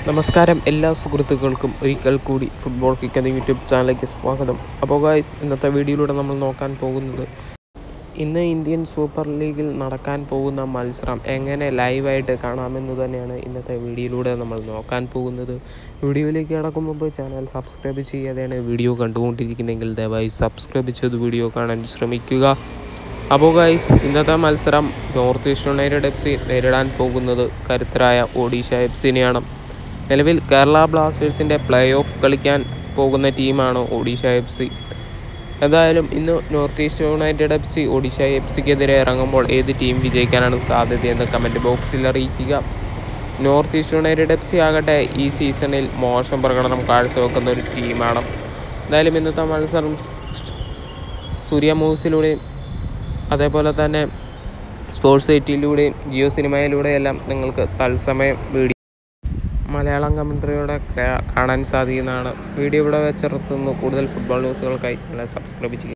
നമസ്കാരം എല്ലാ സുഹൃത്തുക്കൾക്കും ഒരിക്കൽ കൂടി ഫുട്ബോൾ കിക്ക് എന്ന യൂട്യൂബ് ചാനലിലേക്ക് സ്വാഗതം അപ്പോൾ ഗായ്സ് ഇന്നത്തെ വീഡിയോയിലൂടെ നമ്മൾ നോക്കാൻ പോകുന്നത് ഇന്ന് ഇന്ത്യൻ സൂപ്പർ ലീഗിൽ നടക്കാൻ പോകുന്ന മത്സരം എങ്ങനെ ലൈവായിട്ട് കാണാമെന്ന് തന്നെയാണ് ഇന്നത്തെ വീഡിയോയിലൂടെ നമ്മൾ നോക്കാൻ പോകുന്നത് വീഡിയോയിലേക്ക് കടക്കും മുമ്പ് ചാനൽ സബ്സ്ക്രൈബ് ചെയ്യാതെയാണ് വീഡിയോ കണ്ടുകൊണ്ടിരിക്കുന്നതെങ്കിൽ ദയവായി സബ്സ്ക്രൈബ് ചെയ്ത് വീഡിയോ കാണാൻ ശ്രമിക്കുക അപ്പോൾ ഗൈസ് ഇന്നത്തെ മത്സരം North East United F C നേരിടാൻ പോകുന്നത് കരുത്തരായ ഒഡീഷ എഫ് സിനെയാണ് നിലവിൽ കേരള ബ്ലാസ്റ്റേഴ്സിൻ്റെ പ്ലേ ഓഫ് കളിക്കാൻ പോകുന്ന ടീമാണ് ഒഡീഷ എഫ് സി എന്തായാലും ഇന്ന് North East United F C Odisha F സിക്കെതിരെ ഇറങ്ങുമ്പോൾ ഏത് ടീം വിജയിക്കാനാണ് സാധ്യതയെന്ന് കമൻറ്റ് ബോക്സിൽ അറിയിക്കുക North East United F C ആകട്ടെ ഈ സീസണിൽ മോശം പ്രകടനം കാഴ്ചവെക്കുന്ന ഒരു ടീമാണ് എന്തായാലും ഇന്നത്തെ മത്സരം സൂര്യ മൂവ്സിലൂടെയും അതേപോലെ തന്നെ സ്പോർട്സ് എയ്റ്റിലൂടെയും ജിയോ സിനിമയിലൂടെയെല്ലാം നിങ്ങൾക്ക് തത്സമയം വീഡിയോ മലയാളം കമൻട്രിയോടെ കാണാൻ സാധിക്കുന്നതാണ് വീഡിയോ ഇവിടെ വെച്ചിർത്തുന്നു കൂടുതൽ ഫുട്ബോൾ ന്യൂസുകൾക്കായി ചാനൽ സബ്സ്ക്രൈബ് ചെയ്യുക